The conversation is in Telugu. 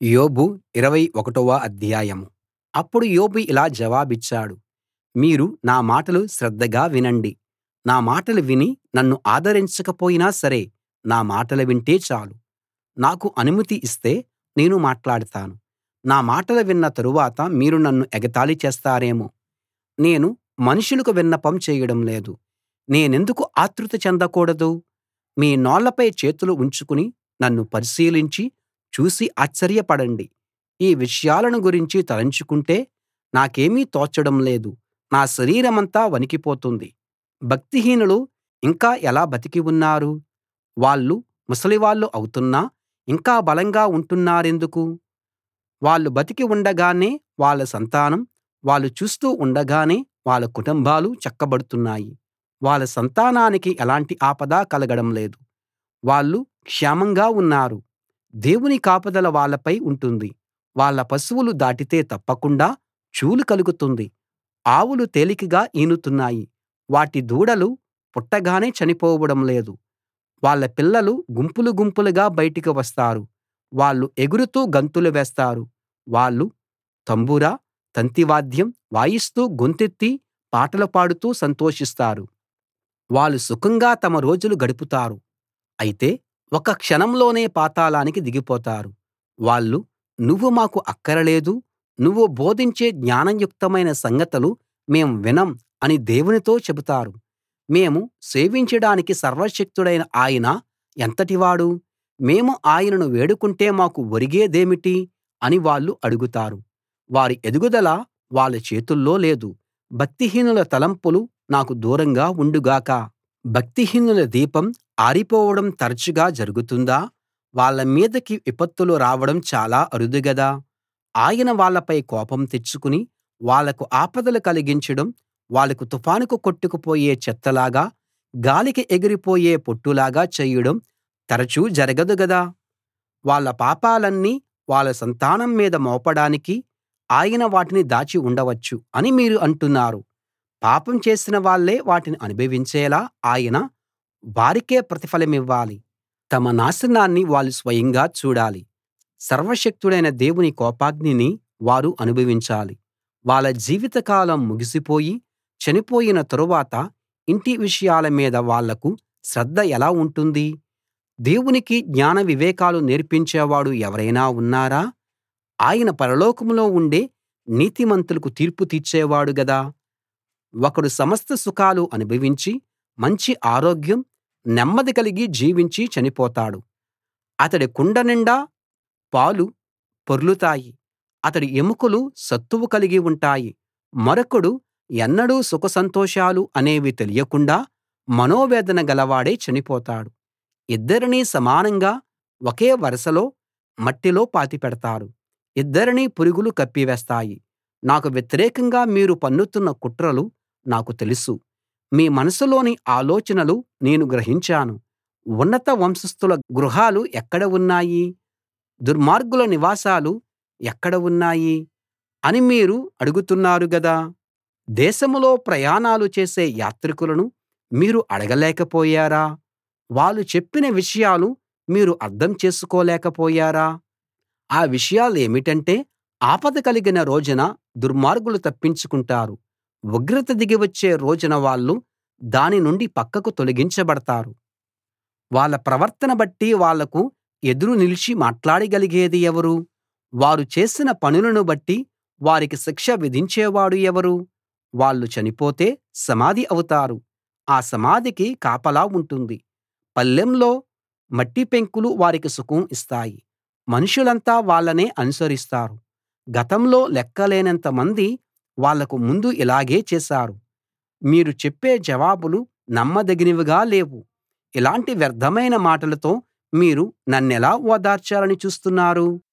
యోబు ఇరవై ఒకటవ అధ్యాయం అప్పుడు యోబు ఇలా జవాబిచ్చాడు మీరు నా మాటలు శ్రద్ధగా వినండి నా మాటలు విని నన్ను ఆదరించకపోయినా సరే నా మాటలు వింటే చాలు నాకు అనుమతి ఇస్తే నేను మాట్లాడతాను నా మాటలు విన్న తరువాత మీరు నన్ను ఎగతాళి చేస్తారేమో నేను మనుషులకు విన్నపం చేయడం లేదు నేనెందుకు ఆత్రుత చెందకూడదు మీ నోళ్లపై చేతులు ఉంచుకుని నన్ను పరిశీలించి చూసి ఆశ్చర్యపడండి ఈ విషయాలను గురించి తలంచుకుంటే నాకేమీ తోచడం లేదు నా శరీరమంతా వణికిపోతుంది భక్తిహీనులు ఇంకా ఎలా బతికి ఉన్నారు వాళ్ళు ముసలివాళ్ళు అవుతున్నా ఇంకా బలంగా ఉంటున్నారెందుకు వాళ్ళు బతికి ఉండగానే వాళ్ళ సంతానం వాళ్ళు చూస్తూ ఉండగానే వాళ్ళ కుటుంబాలు చక్కబడుతున్నాయి వాళ్ళ సంతానానికి ఎలాంటి ఆపదా కలగడం లేదు వాళ్ళు క్షేమంగా ఉన్నారు దేవుని కాపుదల వాళ్ళపై ఉంటుంది వాళ్ళ పశువులు దాటితే తప్పకుండా చూలు కలుగుతుంది ఆవులు తేలికగా ఈనుతున్నాయి వాటి దూడలు పుట్టగానే చనిపోవడం లేదు వాళ్ళ పిల్లలు గుంపులు గుంపులుగా బయటికి వస్తారు వాళ్ళు ఎగురుతూ గంతులు వేస్తారు వాళ్ళు తంబుర తంతివాద్యం వాయిస్తూ గొంతెత్తి పాటలు పాడుతూ సంతోషిస్తారు వాళ్ళు సుఖంగా తమ రోజులు గడుపుతారు అయితే ఒక్క క్షణంలోనే పాతాళానికి దిగిపోతారు వాళ్ళు నువ్వు మాకు అక్కరలేదు నువ్వు బోధించే జ్ఞానయుక్తమైన సంగతులు మేం వినం అని దేవునితో చెబుతారు మేము సేవించడానికి సర్వశక్తుడైన ఆయన ఎంతటివాడు మేము ఆయనను వేడుకుంటే మాకు ఒరిగేదేమిటి అని వాళ్ళు అడుగుతారు వారి ఎదుగుదల వాళ్ళ చేతుల్లో లేదు భక్తిహీనుల తలంపులు నాకు దూరంగా ఉండు గాక భక్తిహీనుల దీపం ఆరిపోవడం తరచుగా జరుగుతుందా వాళ్ళ మీదికి విపత్తులు రావడం చాలా అరుదు గదా ఆయన వాళ్ళపై కోపం తెచ్చుకుని వాళ్లకు ఆపదలు కలిగించడం వాళ్ళకు తుఫానుకు కొట్టుకుపోయే చెత్తలాగా గాలికి ఎగిరిపోయే పొట్టులాగా చేయడం తరచూ జరగదు గదా వాళ్ళ పాపాలన్నీ వాళ్ళ సంతానం మీద మోపడానికి ఆయన వాటిని దాచి ఉండవచ్చు అని మీరు అంటున్నారు పాపం చేసిన వాళ్ళే వాటిని అనుభవించేలా ఆయన వారికే ప్రతిఫలమివ్వాలి తమ నాశనాన్ని వాళ్ళు స్వయంగా చూడాలి సర్వశక్తుడైన దేవుని కోపాగ్నిని వారు అనుభవించాలి వాళ్ళ జీవితకాలం ముగిసిపోయి చనిపోయిన తరువాత ఇంటి విషయాల మీద వాళ్లకు శ్రద్ధ ఎలా ఉంటుంది దేవునికి జ్ఞాన వివేకాలు నేర్పించేవాడు ఎవరైనా ఉన్నారా ఆయన పరలోకంలో ఉండే నీతిమంతులకు తీర్పు తీర్చేవాడు గదా ఒకడు సమస్త సుఖాలు అనుభవించి మంచి ఆరోగ్యం నెమ్మది కలిగి జీవించి చనిపోతాడు అతడి కుండ నిండా పాలు పొర్లుతాయి అతడి ఎముకలు సత్తువ కలిగి ఉంటాయి మరొకడు ఎన్నడూ సుఖసంతోషాలు అనేవి తెలియకుండా మనోవేదన గలవాడై చనిపోతాడు ఇద్దరినీ సమానంగా ఒకే వరసలో మట్టిలో పాతిపెడతారు ఇద్దరినీ పురుగులు కప్పివేస్తాయి నాకు వ్యతిరేకంగా మీరు పన్నుతున్న కుట్రలు నాకు తెలుసు మీ మనసులోని ఆలోచనలు నేను గ్రహించాను ఉన్నత వంశస్థుల గృహాలు ఎక్కడ ఉన్నాయి దుర్మార్గుల నివాసాలు ఎక్కడ ఉన్నాయి అని మీరు అడుగుతున్నారు గదా దేశంలో ప్రయాణాలు చేసే యాత్రికులను మీరు అడగలేకపోయారా వాళ్ళు చెప్పిన విషయాలు మీరు అర్థం చేసుకోలేకపోయారా ఆ విషయాలేమిటంటే ఆపద కలిగిన రోజున దుర్మార్గులు తప్పించుకుంటారు ఉగ్రత దిగి వచ్చే రోజున వాళ్ళు దాని నుండి పక్కకు తొలగించబడతారు వాళ్ళ ప్రవర్తన బట్టి వాళ్లకు ఎదురు నిలిచి మాట్లాడగలిగేది ఎవరు వారు చేసిన పనులను బట్టి వారికి శిక్ష విధించేవాడు ఎవరు వాళ్ళు చనిపోతే సమాధి అవుతారు ఆ సమాధికి కాపలా ఉంటుంది పళ్ళెంలో మట్టి పెంకులు వారికి సుఖం ఇస్తాయి మనుషులంతా వాళ్ళనే అనుసరిస్తారు గతంలో లెక్కలేనంత మంది వాళ్లకు ముందు ఇలాగే చేశారు మీరు చెప్పే జవాబులు నమ్మదగినవిగా లేవు ఇలాంటి వ్యర్థమైన మాటలతో మీరు నన్నెలా ఓదార్చాలని చూస్తున్నారు